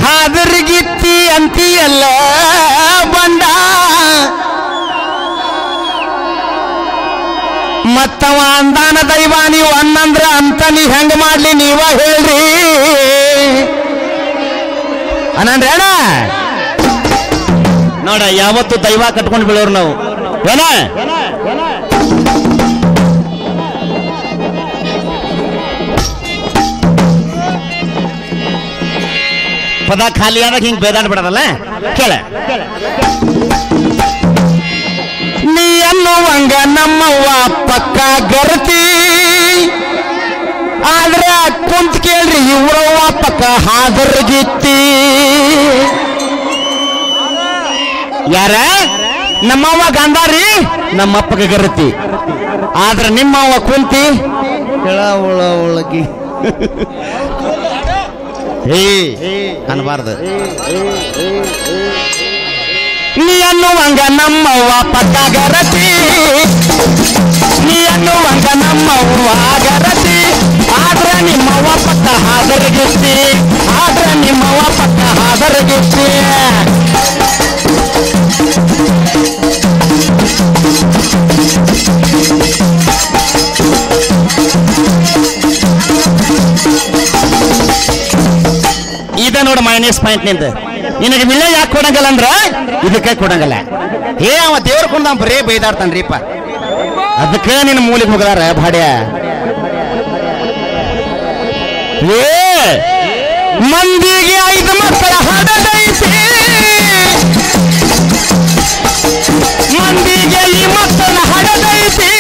ಹಾದರ್ಗಿತ್ತಿ ಅಂತಿಯಲ್ಲ ಬಂಡ ಮತ್ತವ ಅಂದಾನ ದೈವ ನೀವು ಅನ್ನಂದ್ರ ಅಂತ ನೀ ಹೆಂಗ ಮಾಡ್ಲಿ ನೀವ ಹೇಳ್ರಿ ಅನ್ನಂದ್ರೆ ಅಣ್ಣ ನೋಡ ಯಾವತ್ತು ದೈವ ಕಟ್ಕೊಂಡು ಬೀಳೋರು ನಾವು ಏನ ಪದ ಖಾಲಿ ಆದಾಗ ಹಿಂಗ್ ಬೇದಾಡ್ ಬಿಡದಲ್ಲ ಕೇಳ ನೀ ಅನ್ನುವಂಗ ನಮ್ಮವ್ವ ಪಕ್ಕ ಗರ್ತಿ ಆದ್ರ ಕುಂತ್ ಕೇಳ್ರಿ ಇವ್ರವ್ವ ಪಕ್ಕ ಹಾದರ್ಗಿತ್ತಿ ಯಾರ ನಮ್ಮವ್ವ ಗಂಧಾರಿ ನಮ್ಮಪ್ಪಗ ಗರತಿ ಆದ್ರ ನಿಮ್ಮವ್ವ ಕುಂತಿ ಕೆಳ ಉಳ ಉಳಗಿ ಹೇ ಅನ್ಬಾರ್ದು ನೀ ಅನ್ನುವಂಗ ನಮ್ಮವ್ವ ಪಕ್ಕ ಗರತಿ ನೀ ಅನ್ನುವಂಗ ನಮ್ಮವ್ವ ಗರತಿ ಆದ್ರ ನಿಮ್ಮವ್ವ ಪಕ್ಕ ಹಾದರಗಿತ್ತಿ ಆದ್ರ ನಿಮ್ಮವ್ವ ಪಕ್ಕ ಹಾದರಗಿತ್ತಿ ಇದ ನೋಡು ಮೈನಸ್ ಪಾಯಿಂಟ್ ನಿಂದ ನಿನಗೆ ವಿಳ್ಳೆ ಯಾಕೆ ಕೊಡಂಗಲ್ಲ ಅಂದ್ರ ಇದಕ್ಕೆ ಕೊಡಂಗಲ್ಲ ಏ ಅವ ದೇವ್ರ ಕೊಂಡ ಬರೇ ಬೈದಾಡ್ತಾನ್ರಿಪ್ಪ ಅದಕ್ಕೆ ನಿನ್ನ ಮೂಲಿಗೆ ಹೋಗದಾರ ಭಾಡ್ಯ ಏ ಮಂದಿಗೆ ಐದು ಮಕ್ಕಳ ಹಡದೈತಿ ಮಂದಿಗೆ ಈ ಮಕ್ಕಳ ಹಡದೈತಿ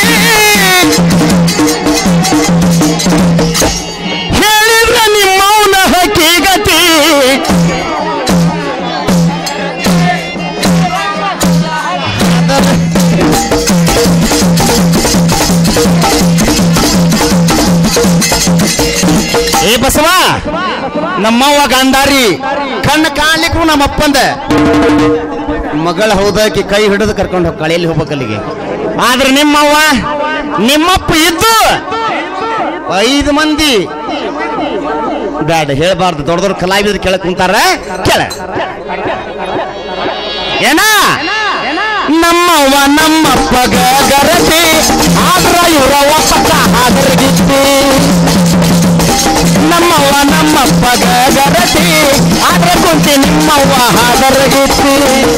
ಹೇಳಿದ್ರ ನಿಮ್ಮವನ ಹಕ್ಕಿಗತಿ ಏ ಬಸವ ನಮ್ಮವ್ವ ಗಾಂಧಾರಿ ಕಣ್ಣು ಕಾಣ್ಲಿಕ್ಕೂ ನಮ್ಮ ಅಪ್ಪಂದ ಮಗಳ ಹೌದಾಕಿ ಕೈ ಹಿಡಿದು ಕರ್ಕೊಂಡು ಹೋಗಿ ಕಳೆಯಲ್ಲಿ ಹೋಗ್ಬೇಕು ಅಲ್ಲಿಗೆ ಆದ್ರೆ ನಿಮ್ಮವ್ವ ನಿಮ್ಮಪ್ಪ ಇದ್ದು ಐದು ಮಂದಿ ಬ್ಯಾಡ ಹೇಳ್ಬಾರ್ದು ದೊಡ್ಡ ದೊಡ್ಡ ಕಲಾವಿದ್ರು ಕೆಳಕ್ ಕುಂತಾರ ಕೆಳ ಏನ ನಮ್ಮವ್ವ ನಮ್ಮಪ್ಪಗ ಗರತಿ ಆದ್ರ ಇವ್ರವ್ವ ಪಕ್ಕ ಹಾದರಗಿತ್ತಿ ನಮ್ಮವ್ವ ನಮ್ಮಪ್ಪಗ ಗರತಿ ಆದ್ರ ಕುಂತಿ ನಿಮ್ಮವ್ವ ಹಾದರಗಿತ್ತಿ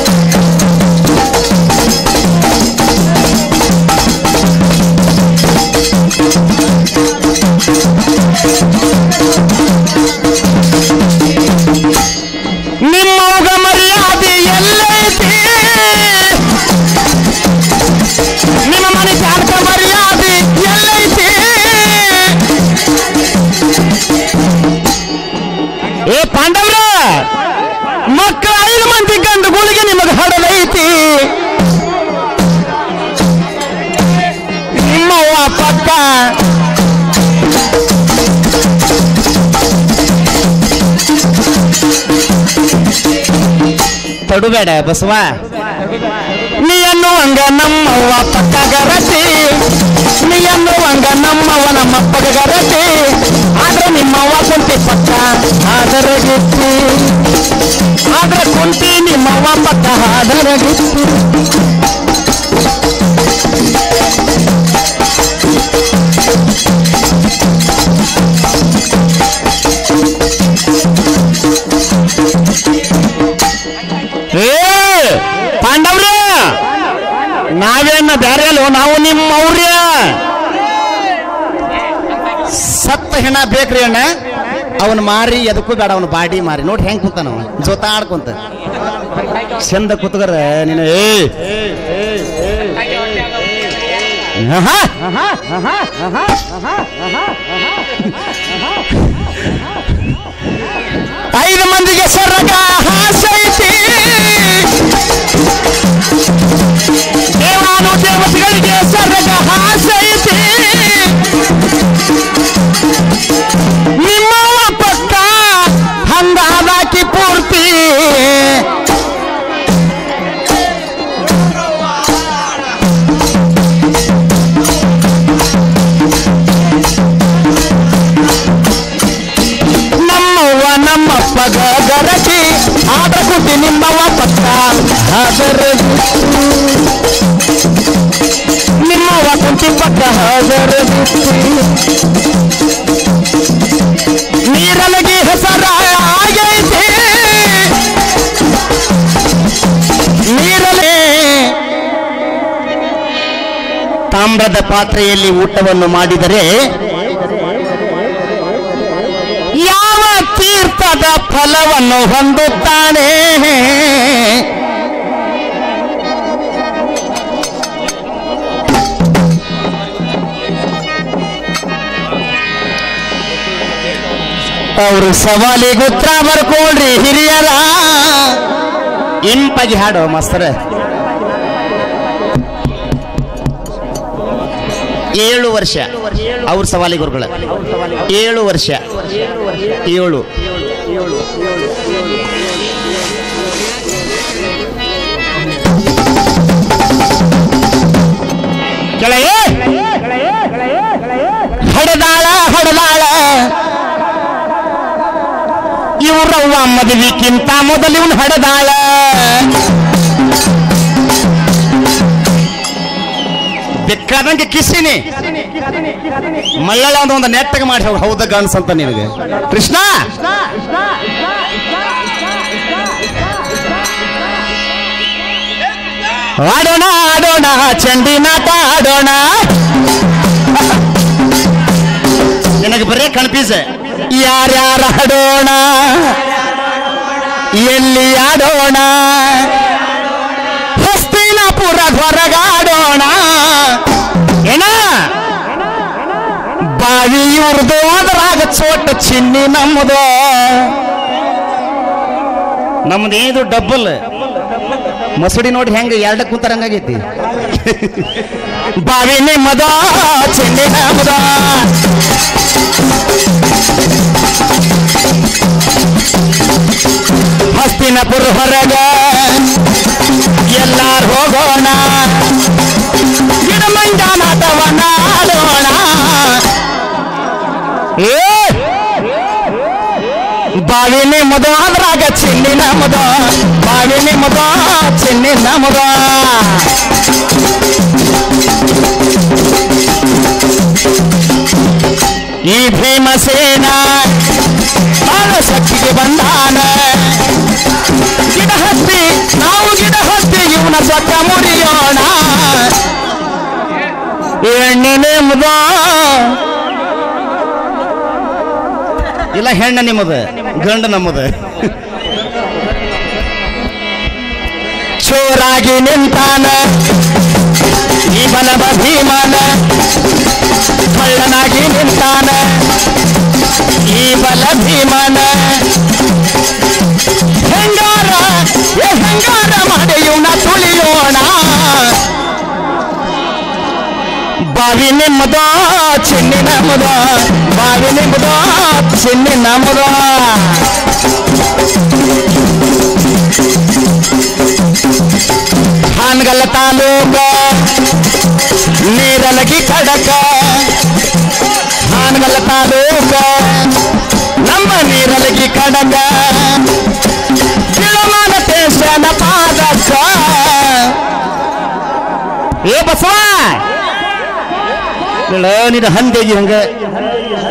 ನಿಮ್ಮವ್ಗ ಮರ್ಯಾದೆ ಎಲ್ಲೈತಿ ನಿಮ್ಮ ಮನೆ ಜಾನಕ ಮರ್ಯಾದೆ ಎಲ್ಲೈತಿ ಏ ಪಾಂಡವ್ರ ಮಕ್ಕಳ ಐದು ಮಂದಿ ಗಂಡುಗಳಿಗೆ ನಿಮಗೆ ಹಡದೈತಿ ನಿಮ್ಮವ್ವ ಪಕ್ಕ ತಡುಬೇಡ ಬಸವ ನೀ ಅನ್ನುವಂಗ ನಮ್ಮವ್ವ ಪಕ್ಕ ಗರತಿ ನೀ ಅನ್ನುವಂಗ ನಮ್ಮವ್ವ ನಮ್ಮಪ್ಪಗ ಗರತಿ ಆದ್ರೆ ನಿಮ್ಮವ್ವ ಕುಂತಿ ಪಕ್ಕ ಹಾದರಗಿತ್ತಿ ಆದ್ರೆ ಕುಂತಿ ನಿಮ್ಮವ್ವ ಪಕ್ಕ ಹಾದರಗಿತ್ತಿ ಏ ಪಾಂಡವ್ರ ನಾವೇನ ಬ್ಯಾರೆ ಅಲ್ವೋ ನಾವು ನಿಮ್ಮ ಅವ್ರ್ಯ ಸತ್ತ ಹೆಣ ಬೇಕ್ರಿ ಅಣ್ಣ ಅವನ್ ಮಾರಿ ಎದಕ್ಕೂ ಬೇಡ ಅವನ ಬಾಡಿ ಮಾರಿ ನೋಡಿ ಹೆಂಗ್ ಕುಂತಾನ ಅವ ಜೊತೆ ಆಡ್ಕೊಂತ ಚಂದ ಕುತ್ಕರ ನೀನು ಏ ಆಹಾ, ಆಹಾ, ಆಹಾ, ಆಹಾ, ಆಹಾ, ಆಹಾ, ಆಹಾ. ಐದು ಮಂದಿಗೆ ಸ್ವರ್ಗ ಹಾಸೈತಿ ದೇವಾನು ದೇವತೆಗಳಿಗೆ ಸ್ವರ್ಗ ಹಾಸೈತಿ ನಿಮ್ಮವ ಪಕ್ಕ ಹಂಗಾದಾಕಿ ಪೂರ್ತಿ ನಮ್ಮವ್ವ ನಮ್ಮಪ್ಪಗ ಗರತಿ ಕುಂತಿ ನಿಮ್ಮವ್ವ ಪಕ್ಕ ಹಾಜರ ನಿಮ್ಮವ್ವ ಕುಂತಿ ಪಕ್ಕ ಹಾಜರ ನೀರಲಗಿ ಹೆಸರ ಆಗೈತೆ ನೀರಲೇ ತಾಮ್ರದ ಪಾತ್ರೆಯಲ್ಲಿ ಊಟವನ್ನು ಮಾಡಿದರೆ ಯಾವ ತೀರ್ಥದ ಫಲವನ್ನು ಹೊಂದುತ್ತಾನೆ ಅವರು ಸವಾಲಿಗೆ ಉತ್ತರ ಬರ್ಕೊಳ್ರಿ ಹಿರಿಯರ ಇಂಪಾಗಿ ಹಾಡು ಮಾಸ್ತರ ಏಳು ವರ್ಷ ಅವ್ರ ಸವಾಲಿ ಗುರುಗಳ ಏಳು ವರ್ಷ ಏಳು ಕೆಳಗೆ ಹಡದಾಳ ಹಡದಾಳ ಇವ್ರವ್ವ ಮದುವಿಕ್ಕಿಂತ ಮೊದಲು ಇವನು ಹಡದಾಳ ಬೇಕಾದಂಗೆ ಕಿಸ್ಸಿನಿ ಮಳ್ಳಳ ಅಂತ ಒಂದು ನೆಟ್ಟಗೆ ಮಾಡಿ ಹೋಗಿ ಹೌದ ಗನ್ಸ್ ಅಂತ ನಿನಗೆ ಕೃಷ್ಣ ಆಡೋಣ ಆಡೋಣ ಚಂಡಿನಾಟ ಆಡೋಣ ನಿನಗೆ ಬರೇ ಕನ್ಫ್ಯೂಸ್ ಯಾರ್ಯಾರ ಆಡೋಣ ಎಲ್ಲಿ ಆಡೋಣ ಹಸ್ತಿನಾಪುರ ಹೊರಗಾಡೋಣ ಏನ ಬಾವಿ ಇವ್ರದು ಅದ್ರಾಗ ಚೋಟ ಚಿನ್ನಿ ನಮ್ಮದು ನಮ್ದು ಏನಿದು ಡಬ್ಬಲ್ ಮಸೂಡಿ ನೋಡಿ ಹೆಂಗ ಎರಡ ಕೂತಾರ ಹಂಗಾಗೈತಿ ಬಾವಿ ನಿಮ್ಮದ ಚಿನ್ನಿ ನಮ್ಮದ ಹಸ್ತಿನಪುರ ಹೊರಗ ಎಲ್ಲಾರು ಹೋಗೋಣ ಗಿಡ ಮಂಜಾನಾಟವನ್ನ ಆಡೋಣ ಏ ಬಾವಿ ನಿಮ್ಮದ ಅದ್ರಾಗ ಚಿನ್ನಿ ನಮ್ಮದ ಬಾವಿ ನಿಮ್ಮದ ಚಿನ್ನಿ ನಮ್ಮದ ಈ ಭೀಮಸೇನ ಬಾಳ ಶಕ್ತಿಗೆ ಬಂದಾನ ಗಿಡ ಹತ್ತಿ ನಾವು ಗಿಡ ಹತ್ತಿ ಇವನ ಸೊಕ್ಕ ಮುರಿಯೋಣ ಎಣ್ಣೆ ನಿಮ್ಮದ ಇಲ್ಲ ಹೆಣ್ಣು ನಿಮ್ಮದು ಗಂಡು ನಮ್ಮದು ಚೋರಾಗಿ ನಿಂತಾನ ಈ ಬಲವ ಭೀಮನ ಕಳ್ಳನಾಗಿ ನಿಂತಾನ ಈ ಬಲ ಭೀಮನ ಹೆಂಗಾರ ಏ ಹೆಂಗಾರ ಮಾಡಿ ಇವನ ತುಳಿಯೋಣ ಬಾವಿ ನಿಮ್ಮದ ಚಿನ್ನಿ ನಮ್ಮದ ಬಾವಿ ನಿಮ್ಮದ ಚಿನ್ನಿ ನಮ್ಮದ ಹಾನಗಲ್ಲ ತಾಲೂಕ ನೀರಲಗಿ ಕಡಕ ಹಾನಗಲ್ಲ ತಾಲೂಕ ನಮ್ಮ ನೀರಲಗಿ ಕಡಕ ತಿಳಮಾನ ದೇಶನ ಪಾದಕ ಏ ಬಸವ ಇಲ್ಲ ನಿನ್ನ ಹಂದೆಗಿ ಹಂಗ